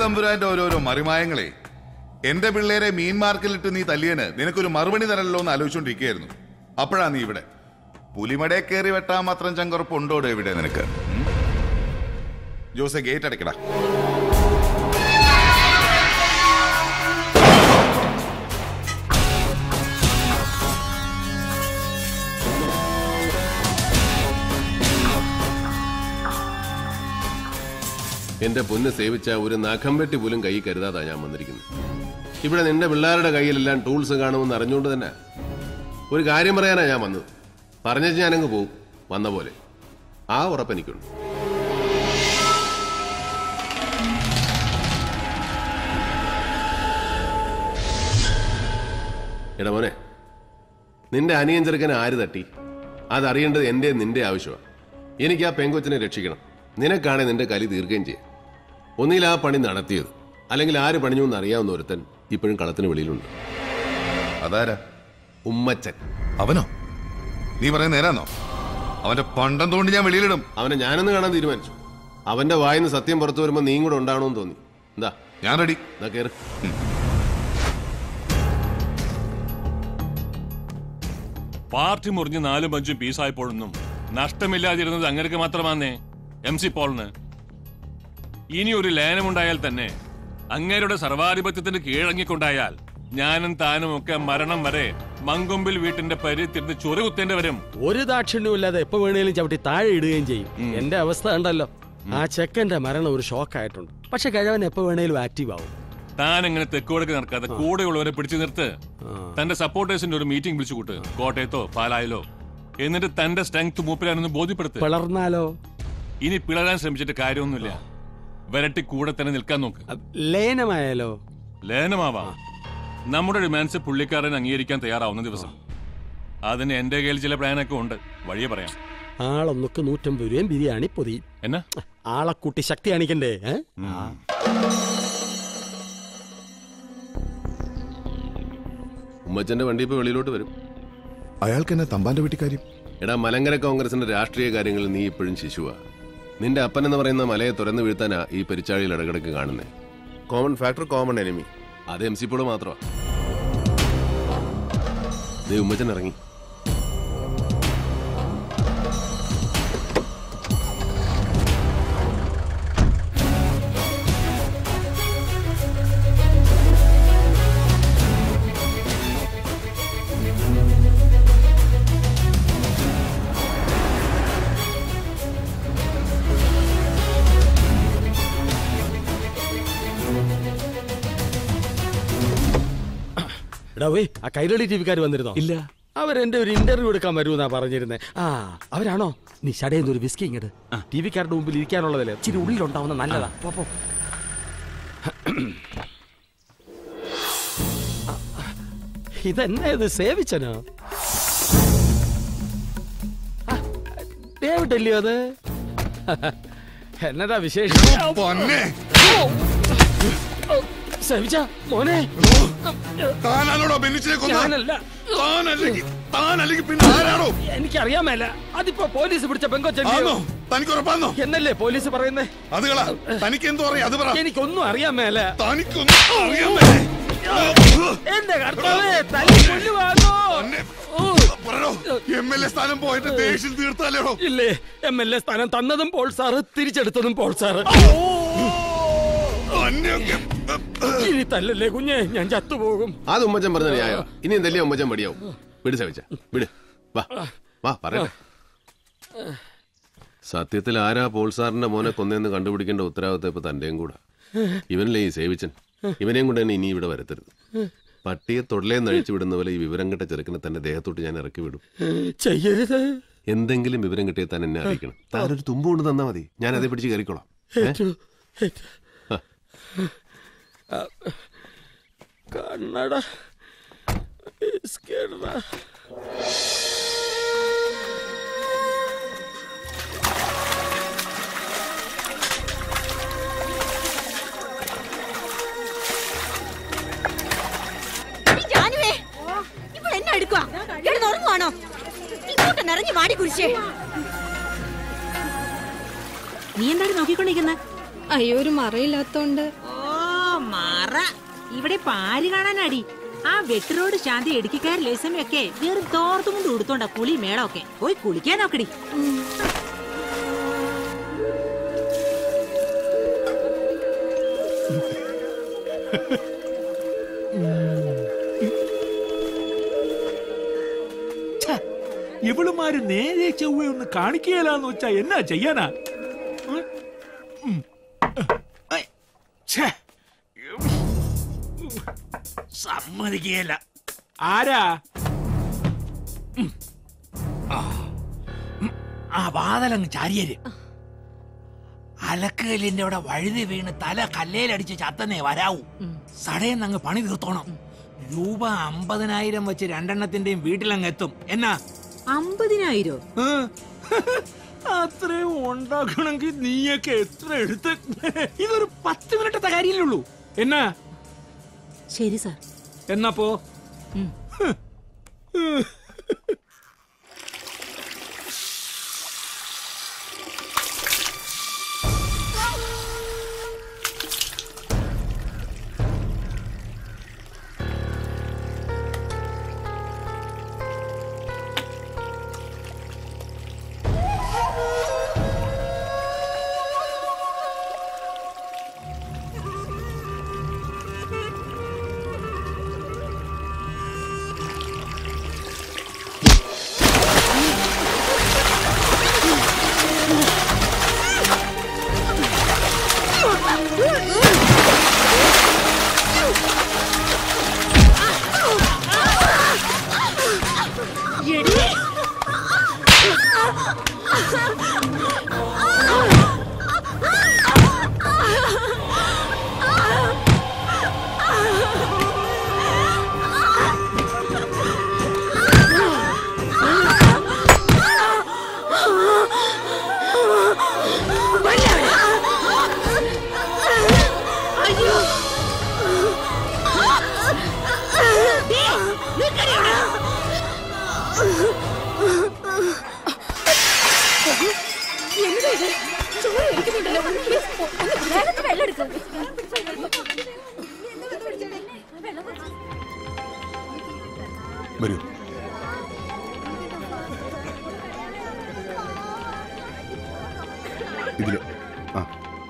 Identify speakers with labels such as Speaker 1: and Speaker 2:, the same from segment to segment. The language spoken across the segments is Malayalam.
Speaker 1: തമ്പുരാന്റെ ഓരോരോ മറിമായങ്ങളെ എന്റെ പിള്ളേരെ മീൻ മാർക്കിലിട്ട് നീ തല്ലിയന് നിനക്കൊരു മറുപടി തരല്ലോ എന്ന് ആലോചിച്ചോണ്ടിരിക്കുകയായിരുന്നു അപ്പോഴാ നീ ഇവിടെ പുലിമടയെ കയറി വെട്ടാൻ മാത്രം ചങ്കുറപ്പ് ഉണ്ടോടെ ഇവിടെ നിനക്ക് ഉം? ജോസെ ഗേറ്റ് അടയ്ക്കടാ
Speaker 2: എന്റെ പൊന്ന് സേവിച്ച ഒരു നഖം വെട്ടി പോലും കൈ കരുതാതാ ഞാൻ വന്നിരിക്കുന്നത് ഇവിടെ നിന്റെ പിള്ളേരുടെ കയ്യിലെല്ലാം ടൂൾസ് കാണുമെന്ന് അറിഞ്ഞുകൊണ്ട് തന്നെ ഒരു കാര്യം പറയാനാ ഞാൻ വന്നത് പറഞ്ഞേച്ച് ഞാനങ്ങ് പോവും വന്ന പോലെ ആ ഉറപ്പെനിക്കുണ്ട് എടാ മോനെ നിന്റെ അനിയൻ ചെറുക്കനെ ആര് തട്ടി അതറിയേണ്ടത് എന്റെ നിന്റെ ആവശ്യമാണ് എനിക്ക് ആ പെങ്കൊച്ചിനെ രക്ഷിക്കണം നിനക്കാണെ നിന്റെ കലി തീർക്കുകയും ചെയ്യാം ഒന്നിൽ ആ പണി നടത്തിയത് അല്ലെങ്കിൽ ആര് പണിഞ്ഞു എന്ന് അറിയാവുന്ന ഒരുത്തൻ ഇപ്പോഴും കളത്തിന് വെളിയിലുണ്ട്
Speaker 1: അതാരാ
Speaker 2: ഉമ്മച്ചൻ
Speaker 1: അവനോ നീ പറയുന്ന നേരാന്നോ അവന്റെ പണ്ടം തോണ്ടി ഞാൻ വെളിയിലിടും
Speaker 2: അവനെ ഞാനൊന്ന് കാണാൻ തീരുമാനിച്ചു അവന്റെ വായിന്ന് സത്യം പുറത്തു വരുമ്പോൾ നീയും കൂടെ ഉണ്ടാവണമെന്ന് തോന്നി എന്താ
Speaker 1: ഞാൻ റെഡി
Speaker 2: എന്നാ കേറ്
Speaker 3: പാർട്ടി മുറിഞ്ഞ് നാലും അഞ്ചും പീസായപ്പോഴൊന്നും നഷ്ടമില്ലാതിരുന്നത് അങ്ങനെയൊക്കെ മാത്രമാന്നേ എം സി പോളിന് ഇനി ഒരു ലയനമുണ്ടായാൽ തന്നെ അങ്ങേരുടെ സർവാധിപത്യത്തിന് കീഴടങ്ങിക്കൊണ്ടായാൽ ഞാനും താനും ഒക്കെ മരണം വരെ മങ്കൊമ്പിൽ വീട്ടിന്റെ പരി തിരിഞ്ഞ് ചൊറി കുത്തേണ്ടി വരും
Speaker 4: ഒരു ദാക്ഷിണ്യവും ഇല്ലാതെ എപ്പോ വേണേലും ചവിട്ടി താഴെ ഇടുകയും ചെയ്യും എന്റെ അവസ്ഥ ഉണ്ടല്ലോ ആ ചെക്കന്റെ മരണം ഒരു ഷോക്കായിട്ടുണ്ട് പക്ഷെ കഴിവൻ എപ്പോ വേണേലും ആക്റ്റീവ് ആവും
Speaker 3: താൻ എങ്ങനെ തെക്കുവടക്ക് നടക്കാതെ കൂടെയുള്ളവരെ പിടിച്ചു നിർത്ത് തന്റെ സപ്പോർട്ടേഴ്സിന്റെ ഒരു മീറ്റിംഗ് വിളിച്ചു കൂട്ട് കോട്ടയത്തോ പാലായിലോ എന്നിട്ട് തന്റെ സ്ട്രെങ്ത് മൂപ്പിലാനൊന്ന് ബോധ്യപ്പെടുത്ത്
Speaker 4: പിളർന്നാലോ
Speaker 3: ഇനി പിളരാൻ ശ്രമിച്ചിട്ട് കാര്യമൊന്നുമില്ല വരട്ടി കൂടെ തന്നെ നിൽക്കാൻ നോക്ക്
Speaker 4: ലയനമായാലോ
Speaker 3: ലയനമാവാം നമ്മുടെ ഡിമാൻഡ്സ് പുള്ളിക്കാരൻ അംഗീകരിക്കാൻ തയ്യാറാവുന്ന ദിവസം അതിന് എന്റെ കയ്യിൽ ചില പ്ലാനൊക്കെ ഉണ്ട് വഴിയെ പറയാം
Speaker 4: ആളൊന്നൊക്കെ നൂറ്റമ്പത് രൂപയും ബിരിയാണി പൊതി
Speaker 3: എന്നാ
Speaker 4: ആളെ കൂട്ടി ശക്തി കാണിക്കണ്ടേ ഏ? ആ.
Speaker 2: ഉമ്മച്ചന്റെ വണ്ടി ഇപ്പൊ വെളിയിലോട്ട് വരും
Speaker 1: അയാൾക്ക് എന്നെ തമ്പാന്റെ വീട്ടിക്കാര്യം
Speaker 2: എടാ മലങ്കര കോൺഗ്രസിന്റെ രാഷ്ട്രീയ കാര്യങ്ങളിൽ നീ ഇപ്പോഴും ശിശുവാ നിന്റെ അപ്പൻ എന്ന് പറയുന്ന മലയെ തുറന്നു വീഴ്ത്താനാ ഈ പെരിച്ചാഴിയിൽ ഇടകിടക്ക് കാണുന്നേ കോമൺ ഫാക്ടർ കോമൺ എനിമി അത് എം സി പോള് മാത്രമാ ദേ ഉമ്മച്ചൻ ഇറങ്ങി
Speaker 4: എടാ വേ ആ കൈരളി ടി വിക്കാർ വന്നിരുന്നോ ഇല്ല അവരെന്റെ ഒരു ഇന്റർവ്യൂ എടുക്കാൻ വരുമെന്നാ പറഞ്ഞിരുന്നേ ആ അവരാണോ നീ ഷടയെന്ന് ഒരു വിസ്കി ഇങ്ങട് ടി വിക്കാരുടെ മുമ്പിൽ ഇരിക്കാനുള്ളതല്ലേ ഇച്ചിരി ഉള്ളിലുണ്ടാവുന്ന നല്ലതാ പോ, പോ. ഇതെന്നാ ഇത് സേവിച്ചനോ ആ, ഡേവിഡ് അല്ലയോ അത് എന്നതാ വിശേഷം
Speaker 1: പൊന്നെ
Speaker 4: സേവിച്ച മോനെ
Speaker 1: താനാണോടോ ബെന്നിച്ചിനെ കൊന്ന
Speaker 4: ഞാനല്ല
Speaker 1: താനല്ലെങ്കിൽ താനല്ലെങ്കിൽ പിന്നെ ആരാണോ
Speaker 4: എനിക്കറിയാമല്ല അതിപ്പോ പോലീസ് പിടിച്ച പെങ്കൊച്ചല്ലോ
Speaker 1: ആണോ തനിക്ക് ഉറപ്പാന്നോ
Speaker 4: എന്നല്ലേ പോലീസ് പറയുന്നേ
Speaker 1: അത് കള തനിക്ക് എന്തോ അറിയാം അത് പറ
Speaker 4: എനിക്കൊന്നും അറിയാൻ മേല
Speaker 1: തനിക്കൊന്നും അറിയാൻ മേലേ?
Speaker 4: എന്റെ കർത്താവേ തല്ലി കൊല്ലുവാങ്ങോ
Speaker 1: പൊന്നെ, പറയണോ എം എൽ എ സ്ഥാനം പോയിട്ട് ദേഷ്യം തീർത്താലേടോ
Speaker 4: ഇല്ലേ എം എൽ എ സ്ഥാനം തന്നതും പോൾ സാറ് തിരിച്ചെടുത്തതും പോൾ സാറ്
Speaker 1: തന്നെയൊക്കെ
Speaker 4: ഇനി തല്ലല്ലേ കുഞ്ഞെ ഞാൻ ചത്തുപോകും
Speaker 2: അത് ഉമ്മച്ചൻ പറഞ്ഞ ന്യായോ ഇനി എന്തല്ലേ ഉമ്മച്ചൻ മടിയാവും വിട് സവിച്ച വിട് വാ വാ പറയട്ടെ സത്യത്തിൽ ആരാ പോൾ സാറിന്റെ മോനെ കൊന്നെന്ന് കണ്ടുപിടിക്കേണ്ട ഉത്തരവാദിത്തം ഇപ്പൊ തന്റെയും കൂടെ ഇവനല്ലേ ഈ സേവിച്ചൻ ഇവനെയും കൊണ്ട് തന്നെ ഇനി ഇവിടെ വരത്തരുത് പട്ടിയെ തൊടലേന്ന് അഴിച്ചു വിടുന്ന പോലെ ഈ വിവരം കിട്ട ചെറുക്കനെ തന്റെ ദേഹത്തോട്ട് ഞാൻ ഇറക്കി വിടും
Speaker 4: ചെയ്യരുത്
Speaker 2: എന്തെങ്കിലും വിവരം കിട്ടിയാൽ താൻ എന്നെ അറിയിക്കണം താനൊരു തുമ്പ് കൊണ്ട് തന്നാ മതി ഞാൻ അതേ പിടിച്ച് കയറിക്കോളാം ഏ?
Speaker 4: ഏറ്റു, ഏറ്റു. ആ, കണ്ണട ബിസ്ക്കറ്റ്.
Speaker 5: ജാനുവേ ഇപ്പോൾ എന്നെ എടുക്കുക കിടന്ന് ഉറങ്ങുവാണോ ഇങ്ങോട്ട് നിറഞ്ഞു മാടി കുരിശേ
Speaker 6: നീ എന്താണ് നോക്കിക്കൊണ്ടിരിക്കുന്നത്
Speaker 7: അയ്യോ ഒരു മറയില്ലാത്തോണ്ട്
Speaker 5: ഓ
Speaker 6: പറ ഇവിടെ ഇപ്പൊ ആര് കാണാനാടി ആ വെട്ടിറോഡ് ശാന്തി ഇടുക്കിക്കാർ ലേസമയൊക്കെ വെറും തോർത്തും കൊണ്ട് ഉടുത്തോണ്ടാ കുളി മേളമൊക്കെ പോയി കുളിക്കാൻ നോക്കടി
Speaker 7: ഇവളുമാര് നേരെ ചൊവ്വ ഒന്ന് കാണിക്കുകയില്ലാന്ന് വെച്ചാ എന്നാ ചെയ്യാനാ ഉം. ഉം. ഐ. ഛേ. സമ്മതിക്കുകയില്ല ആരാ ഉം. ആ. ഉം. ആ വാതലങ്ങ് ചാരിയര് അലക്കുകല്ലിന്റെ അവിടെ വഴുതി വീണ് തല കല്ലേലടിച്ച് ചത്തന്നേ വരാവൂ സടയെന്ന് അങ്ങ് പണി തീർത്തോണം രൂപ അമ്പതിനായിരം വെച്ച് രണ്ടെണ്ണത്തിന്റെയും വീട്ടിലങ്ങ് എത്തും എന്നാ
Speaker 6: അമ്പതിനായിരോ
Speaker 7: ഏ? അത്രയും ഉണ്ടാക്കണമെങ്കിൽ നീയൊക്കെ എത്ര എടുത്ത് ഇതൊരു പത്ത് മിനിറ്റത്തെ കാര്യമല്ലേ ഉള്ളൂ എന്നാ
Speaker 6: ശരി സാർ
Speaker 7: എന്നാ പോ
Speaker 1: വരൂ ഇതില് ആ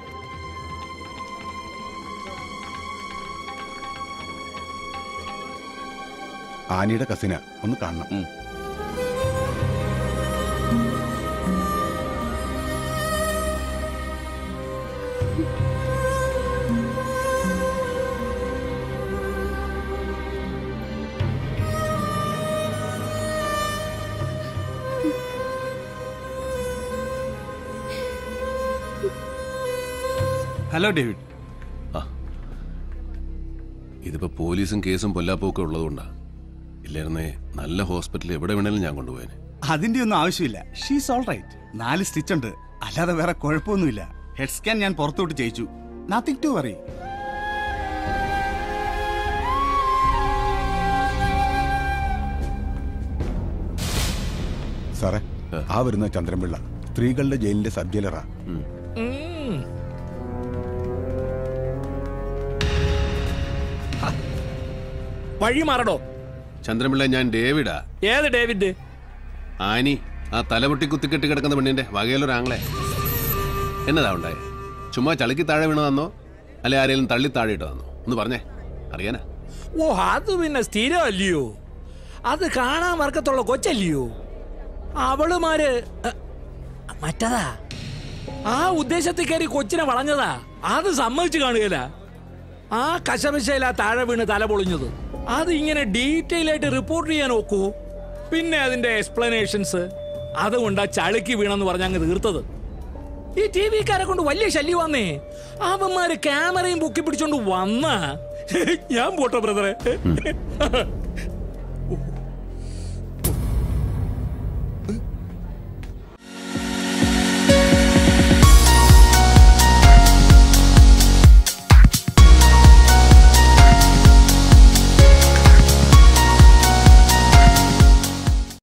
Speaker 1: ആനിയുടെ കസിന ഒന്ന് കാണണം
Speaker 7: ഹലോ ഡേവിഡ്
Speaker 2: ഇതിപ്പോ പോലീസും കേസും പൊല്ലാപ്പൊക്കെ ഉള്ളതുകൊണ്ടാ ഇല്ലായിരുന്നേ നല്ല ഹോസ്പിറ്റലിൽ എവിടെ വേണേലും ഞാൻ കൊണ്ടുപോയേനെ
Speaker 8: അതിന്റെ ഒന്നും ആവശ്യമില്ല ഷീസ് ഓൾ റൈറ്റ് നാല് സ്റ്റിച്ച് ഉണ്ട് അല്ലാതെ വേറെ കുഴപ്പമൊന്നുമില്ല ഹെഡ് സ്കാൻ ഞാൻ പുറത്തോട്ട് ചെയ്യിച്ചു നത്തിങ് ടു വറി
Speaker 1: സാറേ ആ വരുന്ന ചന്ദ്രൻപിള്ള സ്ത്രീകളുടെ ജയിലിന്റെ സബ് ജയിലറാ
Speaker 7: വഴി മാറടോ
Speaker 2: ചന്ദ്രപിള്ള ഞാൻ ഡേവിഡാ
Speaker 7: ഏത് ഡേവിഡ്
Speaker 2: ആനി ആ തലമുട്ടി കുത്തിക്കെട്ടി കിടക്കുന്ന പെണ്ണിന്റെ വകയിലൊരു ആങ്ങളെ എന്നതാ ഉണ്ടായേ ചുമ്മാ ചളിക്ക് താഴെ വീണതാന്നോ അല്ലെ ആരെങ്കിലും തള്ളി താഴെ ഇട്ടതാന്നോ ഒന്ന് പറഞ്ഞേ അറിയാനാ
Speaker 7: ഓ അത് പിന്നെ സ്ഥിരമല്ലയോ അത് കാണാൻ വർക്കത്തുള്ള കൊച്ചല്ലയോ അവളുമാര് അ, മറ്റതാ ആ ഉദ്ദേശത്തിൽ കയറി കൊച്ചിനെ വളഞ്ഞതാ അത് സമ്മതിച്ചു കാണുകയില്ല ആ കശമശയില താഴെ വീണ് തല പൊളിഞ്ഞത് അത് ഇങ്ങനെ ഡീറ്റെയിൽ ആയിട്ട് റിപ്പോർട്ട് ചെയ്യാൻ നോക്കൂ പിന്നെ അതിന്റെ എക്സ്പ്ലനേഷൻസ് അതുകൊണ്ട് ആ ചളിക്ക് വീണെന്ന് പറഞ്ഞ അങ്ങ് തീർത്തത് ഈ ടി വിക്കാരെ കൊണ്ട് വലിയ ശല്യം വന്നേ അവന്മാര് ക്യാമറയും പൊക്കി പിടിച്ചോണ്ട് വന്ന ഞാൻ പോട്ടെ ബ്രദറെ